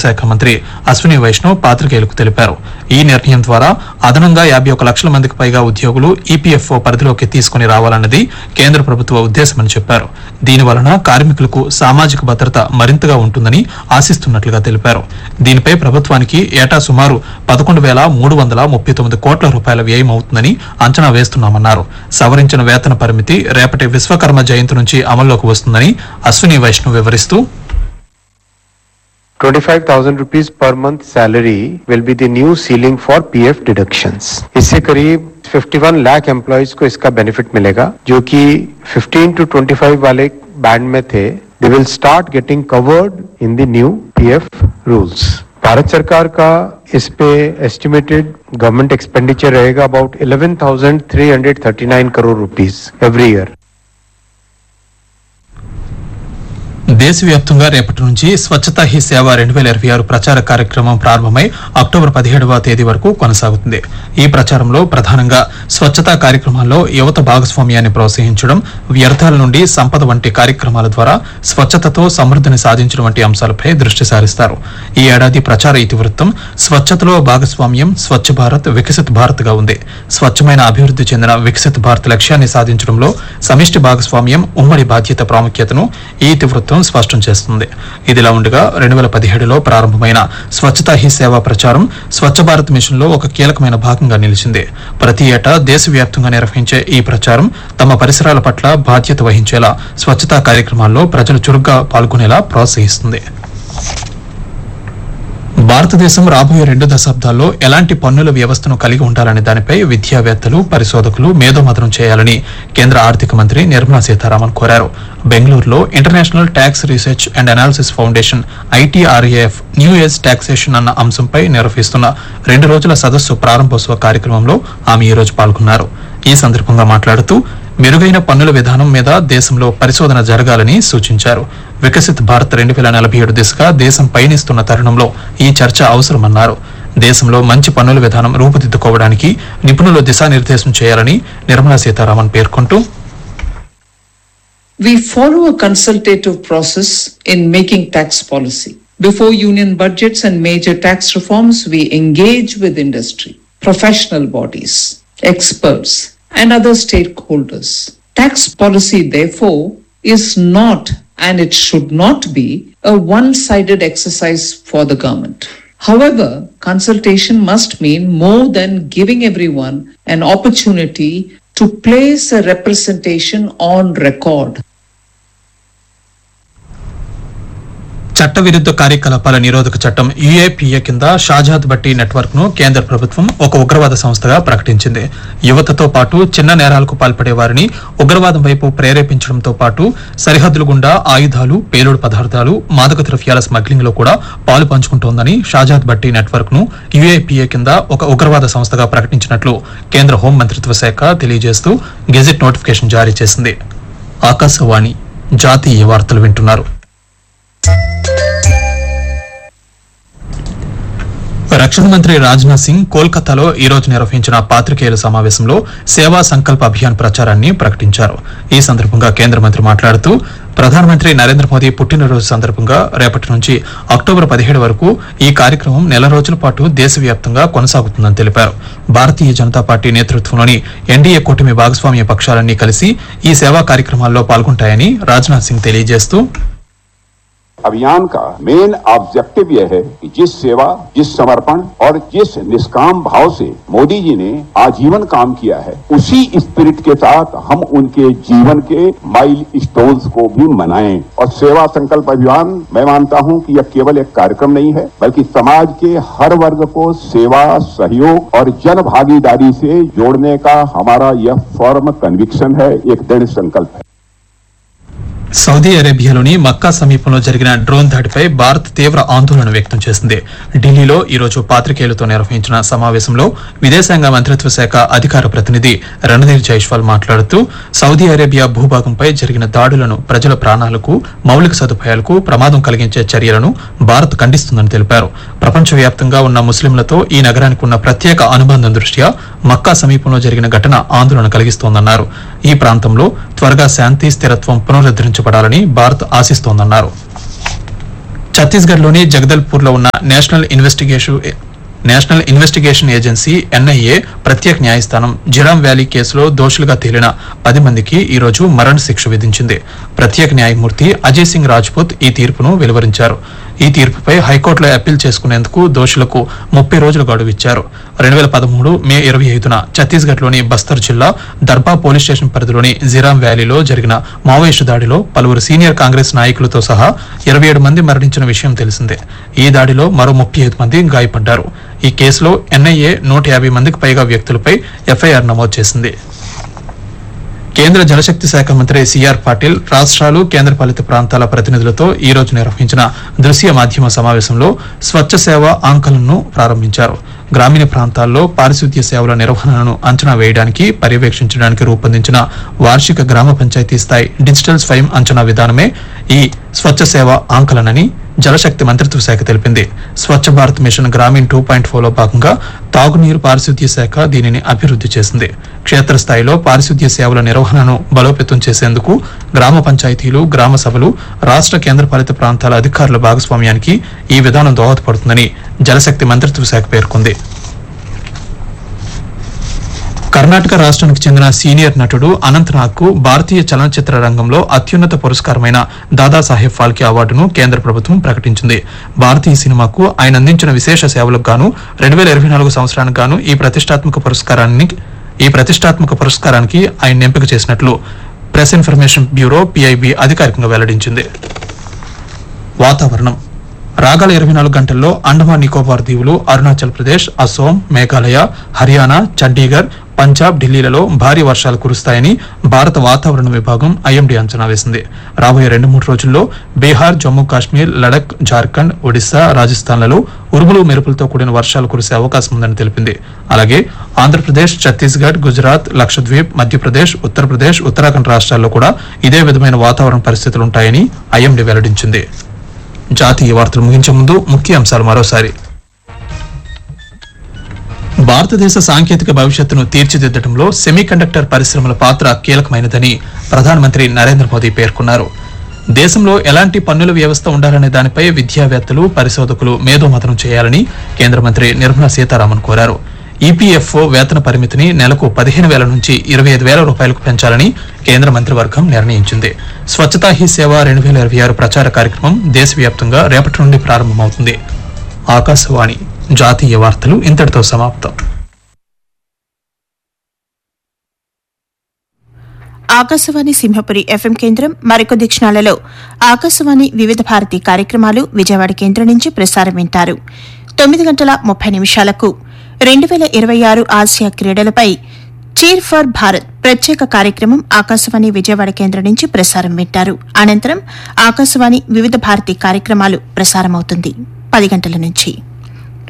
శాఖ మంత్రి అశ్విని వైష్ణవ్ పాత్రికేయులకు తెలిపారు ఈ నిర్ణయం ద్వారా అదనంగా యాభై ఒక లక్షల మందికి పైగా ఉద్యోగులు ఈపీఎఫ్ఓ పరిధిలోకి తీసుకుని రావాలన్నది కేంద్ర ప్రభుత్వ ఉద్దేశమని చెప్పారు దీని వలన కార్మికులకు సామాజిక భద్రత మరింతగా ఉంటుందని ఆశిస్తున్నట్లుగా తెలిపారు దీనిపై ప్రభుత్వానికి ఏటా సుమారు పదకొండు వేల మూడు వందల ముప్పై తొమ్మిది కోట్ల రూపాయల వ్యయం అవుతుందని అంచనా వేస్తున్నామన్నారు సవరించిన వేతన పరిమితి రేపటి విశ్వకర్మ జయంతి నుంచి అమల్లోకి వస్తుందని అశ్విని వైష్ణవ్ వివరిస్తూ 25,000 rupees per month salary will be the new ceiling for PF deductions. इससे करीब 51 लाख एम्प्लॉयज को इसका बेनिफिट मिलेगा जो कि 15 टू 25 वाले बैंड में थे they will start getting covered in the new PF rules Bharat सरकार का इस पे एस्टिमेटेड गवर्नमेंट एक्सपेंडिचर रहेगा about 11,339 crore rupees every year దేశవ్యాప్తంగా రేపటి నుంచి స్వచ్ఛతా హీ సేవ రెండు వేల ఇరవై ఆరు ప్రచార కార్యక్రమం ప్రారంభమై అక్టోబర్ పదిహేడవ తేదీ వరకు కొనసాగుతుంది ఈ ప్రచారంలో ప్రధానంగా స్వచ్ఛతా కార్యక్రమాల్లో యువత భాగస్వామ్యాన్ని ప్రోత్సహించడం వ్యర్థాల నుండి సంపద వంటి కార్యక్రమాల ద్వారా స్వచ్ఛతతో సమృద్ధిని సాధించడం వంటి అంశాలపై దృష్టి సారిస్తారు ఈ ఏడాది ప్రచార ఇతివృత్తం స్వచ్ఛతలో భాగస్వామ్యం స్వచ్ఛ భారత్ వికసిత్ భారత్ గా ఉంది స్వచ్ఛమైన అభివృద్ధి చెందిన వికసిత్ భారత్ లక్ష్యాన్ని సాధించడంలో సమిష్టి భాగస్వామ్యం ఉమ్మడి బాధ్యత ప్రాముఖ్యతను ఈ ఇతివృత్తం స్పష్టం చేస్తుంది ఇదిలా ఉండగా రెండు వేల పదిహేడులో ప్రారంభమైన స్వచ్ఛతా హీ సేవ ప్రచారం స్వచ్ఛ భారత్ మిషన్ లో ఒక కీలకమైన భాగంగా నిలిచింది ప్రతి ఏటా దేశవ్యాప్తంగా నిర్వహించే ఈ ప్రచారం తమ పరిసరాల పట్ల బాధ్యత వహించేలా స్వచ్ఛతా కార్యక్రమాల్లో ప్రజలు చురుగ్గా పాల్గొనేలా ప్రోత్సహిస్తుంది భారతదేశం రాబోయే రెండు దశాబ్దాల్లో ఎలాంటి పన్నుల వ్యవస్థను కలిగి ఉండాలనే దానిపై విద్యావేత్తలు పరిశోధకులు మేధోమథనం చేయాలని కేంద్ర ఆర్థిక మంత్రి నిర్మలా సీతారామన్ కోరారు బెంగళూరులో international tax research and analysis foundation ITRAF new age taxation అన్న అంశంపై నిర్వహిస్తున్న రెండు రోజుల సదస్సు ప్రారంభోత్సవ కార్యక్రమంలో ఆమె ఈ రోజు పాల్గొన్నారు ఈ సందర్భంగా మాట్లాడుతూ మెరుగైన పన్నుల విధానం మీద దేశంలో పరిశోధన జరగాలని సూచించారు వికసిత్ భారత్ రెండు వేల నలభై ఏడు దిశగా దేశం పయనిస్తున్న తరుణంలో ఈ చర్చ అవసరమన్నారు దేశంలో మంచి పన్నుల విధానం రూపుదిద్దుకోవడానికి నిపుణులు దిశానిర్దేశం చేయాలని నిర్మలా సీతారామన్ పేర్కొంటూ We follow a consultative process in making tax policy. Before union budgets and major tax reforms, we engage with industry, professional bodies, experts, and other stakeholders. Tax policy, therefore, is not and it should not be a one sided exercise for the government. However, consultation must mean more than giving everyone an opportunity to place a representation on record. చట్టవిరుద్ధ కార్యకలాపాల నిరోధక చట్టం UAPA కింద షాజాద్ బట్టి network ను కేంద్ర ప్రభుత్వం ఒక ఉగ్రవాద సంస్థగా ప్రకటించింది యువతతో పాటు చిన్న నేరాలకు పాల్పడే వారిని ఉగ్రవాదం వైపు ప్రేరేపించడంతో పాటు సరిహద్దులు గుండా ఆయుధాలు పేలుడు పదార్థాలు మాదక ద్రవ్యాల స్మగ్లింగ్ లో కూడా పాలు పంచుకుంటోందని షాజాద్ బట్టి నెట్వర్క్ ను యుఏపిఏ కింద ఒక ఉగ్రవాద సంస్థగా ప్రకటించినట్లు కేంద్ర హోం మంత్రిత్వ శాఖ తెలియజేస్తూ గెజిట్ నోటిఫికేషన్ జారీ చేసింది ఆకాశవాణి జాతీయ వార్తలు వింటున్నారు రక్షణ మంత్రి రాజ్నాథ్ సింగ్ కోల్కతాలో ఈ రోజు నిర్వహించిన పాత్రికేయుల సమావేశంలో సేవా సంకల్ప అభియాన్ ప్రచారాన్ని ప్రకటించారు ఈ సందర్భంగా కేంద్ర మంత్రి మాట్లాడుతూ ప్రధానమంత్రి నరేంద్ర మోదీ పుట్టినరోజు సందర్భంగా రేపటి నుంచి అక్టోబర్ పదిహేడు వరకు ఈ కార్యక్రమం నెల రోజుల పాటు దేశవ్యాప్తంగా కొనసాగుతుందని తెలిపారు భారతీయ జనతా పార్టీ నేతృత్వంలోని ఎన్డీఏ కూటమి భాగస్వామ్య పక్షాలన్నీ కలిసి ఈ సేవా కార్యక్రమాల్లో పాల్గొంటాయని రాజ్నాథ్ సింగ్ తెలియజేస్తూ अभियान का मेन ऑब्जेक्टिव यह है कि जिस सेवा जिस समर्पण और जिस निष्काम भाव से मोदी जी ने आजीवन काम किया है उसी स्पिरिट के साथ हम उनके जीवन के माइल स्टोन्स को भी मनाएं और सेवा संकल्प अभियान मैं मानता हूं कि यह केवल एक कार्यक्रम नहीं है बल्कि समाज के हर वर्ग को सेवा सहयोग और जन भागीदारी से जोड़ने का हमारा यह फॉर्म कन्विक्शन है एक दृढ़ संकल्प है సౌదీ అరేబియాలోని మక్కా సమీపంలో జరిగిన డ్రోన్ దాడిపై భారత్ తీవ్ర ఆందోళన వ్యక్తం చేసింది ఢిల్లీలో ఈ రోజు పాత్రికేయులతో నిర్వహించిన సమావేశంలో విదేశాంగ మంత్రిత్వ శాఖ అధికార ప్రతినిధి రణధీర్ జైష్వాల్ మాట్లాడుతూ సౌదీ అరేబియా భూభాగంపై జరిగిన దాడులను ప్రజల ప్రాణాలకు మౌలిక సదుపాయాలకు ప్రమాదం కలిగించే చర్యలను భారత్ ఖండిస్తుందని తెలిపారు ప్రపంచవ్యాప్తంగా ఉన్న ముస్లింలతో ఈ నగరానికి ఉన్న ప్రత్యేక అనుబంధం దృష్ట్యా మక్కా సమీపంలో జరిగిన ఘటన ఆందోళన కలిగిస్తోందన్నారు ఈ ప్రాంతంలో త్వరగా శాంతి స్థిరత్వం పునరుద్ధరించబడాలని భారత్ ఆశిస్తోందన్నారు ఛత్తీస్గఢ్లోని జగదల్పూర్లో ఉన్న national investigation national investigation agency NIA ప్రత్యేక న్యాయస్థానం జిరామ్ వ్యాలీ కేసులో దోషులుగా తేలిన పది మందికి ఈ రోజు మరణ శిక్ష విధించింది ప్రత్యేక న్యాయమూర్తి అజయ్ సింగ్ రాజ్పుత్ ఈ తీర్పును వెలువరించారు ఈ తీర్పుపై హైకోర్టులో అప్పీల్ చేసుకునేందుకు దోషులకు ముప్పై రోజుల గడువు ఇచ్చారు రెండు వేల పదమూడు మే ఇరవై ఐదున ఛత్తీస్గఢ్లోని బస్తర్ జిల్లా దర్బా పోలీస్ స్టేషన్ పరిధిలోని జిరామ్ వ్యాలీలో జరిగిన మావోయిస్టు దాడిలో పలువురు సీనియర్ కాంగ్రెస్ నాయకులతో సహా ఇరవై ఏడు మంది మరణించిన విషయం తెలిసిందే ఈ దాడిలో మరో ముప్పై ఐదు మంది గాయపడ్డారు ఈ కేసులో ఎన్ఐఏ నూట యాభై మందికి పైగా వ్యక్తులపై ఎఫ్ఐఆర్ నమోదు చేసింది కేంద్ర జలశక్తి శాఖ మంత్రి సిఆర్ పాటిల్ రాష్ట్రాలు కేంద్రపాలిత ప్రాంతాల ప్రతినిధులతో ఈ రోజు నిర్వహించిన దృశ్య మాధ్యమ సమావేశంలో స్వచ్ఛ సేవ ఆంకలను ప్రారంభించారు గ్రామీణ ప్రాంతాల్లో పారిశుద్ధ్య సేవల నిర్వహణను అంచనా వేయడానికి పర్యవేక్షించడానికి రూపొందించిన వార్షిక గ్రామ పంచాయతీ స్థాయి డిజిటల్ స్వయం అంచనా విధానమే ఈ స్వచ్ఛ సేవ ఆంకలనని జలశక్తి మంత్రిత్వ శాఖ తెలిపింది స్వచ్ఛ Bharat machine Grameen two point ఫోర్లో భాగంగా తాగునీరు పారిశుద్ధ్య శాఖ దీనిని అభివృద్ధి చేసింది క్షేత్రస్థాయిలో పారిశుద్ధ్య సేవల నిర్వహణను బలోపేతం చేసేందుకు గ్రామ పంచాయతీలు గ్రామ సభలు రాష్ట్ర కేంద్రపాలిత ప్రాంతాల అధికారుల భాగస్వామ్యానికి ఈ విధానం దోహదపడుతుందని జలశక్తి మంత్రిత్వ శాఖ పేర్కొంది కర్ణాటక రాష్ట్రానికి చెందిన సీనియర్ నటుడు అనంత్ నాగ్ కు భారతీయ చలనచిత్ర రంగంలో అత్యున్నత పురస్కారమైన దాదాసాహెబ్ ఫాల్కే అవార్డును కేంద్ర ప్రభుత్వం ప్రకటించింది భారతీయ సినిమాకు ఆయన అందించిన విశేష సేవలకు గాను రెండు వేల ఇరవై నాలుగు సంవత్సరానికి గాను ఈ ప్రతిష్టాత్మక పురస్కారాన్ని ఈ ప్రతిష్టాత్మక పురస్కారానికి ఆయన ఎంపిక చేసినట్లు ప్రెస్ ఇన్ఫర్మేషన్ బ్యూరో పిఐబి అధికారికంగా వెల్లడించింది వాతావరణం రాగల ఇరవై నాలుగు గంటల్లో అండమాన్ నికోబార్ దీవులు అరుణాచల్ ప్రదేశ్ అసోం మేఘాలయ హర్యానా చండీగఢ్ పంజాబ్ ఢిల్లీలలో భారీ వర్షాలు కురుస్తాయని భారత వాతావరణ విభాగం ఐఎండీ అంచనా వేసింది రాబోయే రెండు మూడు రోజుల్లో బీహార్ జమ్మూ కాశ్మీర్ లడక్ జార్ఖండ్ ఒడిశా రాజస్థాన్లలో ఉరుములు మెరుపులతో కూడిన వర్షాలు కురిసే అవకాశం ఉందని తెలిపింది అలాగే ఆంధ్రప్రదేశ్ ఛత్తీస్గఢ్ గుజరాత్ లక్షద్వీప్ మధ్యప్రదేశ్ ఉత్తరప్రదేశ్ ఉత్తరాఖండ్ రాష్ట్రాల్లో కూడా ఇదే విధమైన వాతావరణ పరిస్థితులు ఉంటాయని ఐఎండీ వెల్లడించింది జాతీయ వార్తలు ముగించే ముందు ముఖ్య అంశాలు మరోసారి భారతదేశ సాంకేతిక భవిష్యత్తును తీర్చిదిద్దడంలో సెమీకండక్టర్ పరిశ్రమల పాత్ర కీలకమైనదని ప్రధానమంత్రి నరేంద్ర మోదీ పేర్కొన్నారు దేశంలో ఎలాంటి పన్నుల వ్యవస్థ ఉండాలనే దానిపై విద్యావేత్తలు పరిశోధకులు మేధోమథనం చేయాలని కేంద్ర మంత్రి నిర్మలా సీతారామన్ కోరారు ఈపీఎఫ్ఓ వేతన పరిమితిని నెలకు పదిహేను వేల నుంచి ఇరవై ఐదు వేల రూపాయలకు పెంచాలని కేంద్ర మంత్రివర్గం నిర్ణయించింది స్వచ్ఛతా హీ సేవ రెండు వేల ఇరవై ఆరు ప్రచార కార్యక్రమం దేశవ్యాప్తంగా రేపటి నుండి ప్రారంభమవుతుంది ఆకాశవాణి జాతీయ వార్తలు ఇంతటితో సమాప్తం ఆకాశవాణి సింహపురి ఎఫ్ఎం కేంద్రం మరికొద్ది క్షణాలలో ఆకాశవాణి వివిధ భారతి కార్యక్రమాలు విజయవాడ కేంద్రం నుంచి ప్రసారం వింటారు తొమ్మిది గంటల ముప్పై నిమిషాలకు రెండు వేల ఇరవై ఆరు ఆసియా క్రీడలపై చీర్ ఫర్ భారత్ ప్రత్యేక కార్యక్రమం ఆకాశవాణి విజయవాడ కేంద్రం నుంచి ప్రసారం వింటారు అనంతరం ఆకాశవాణి వివిధ భారతి కార్యక్రమాలు ప్రసారమవుతుంది పది గంటల నుంచి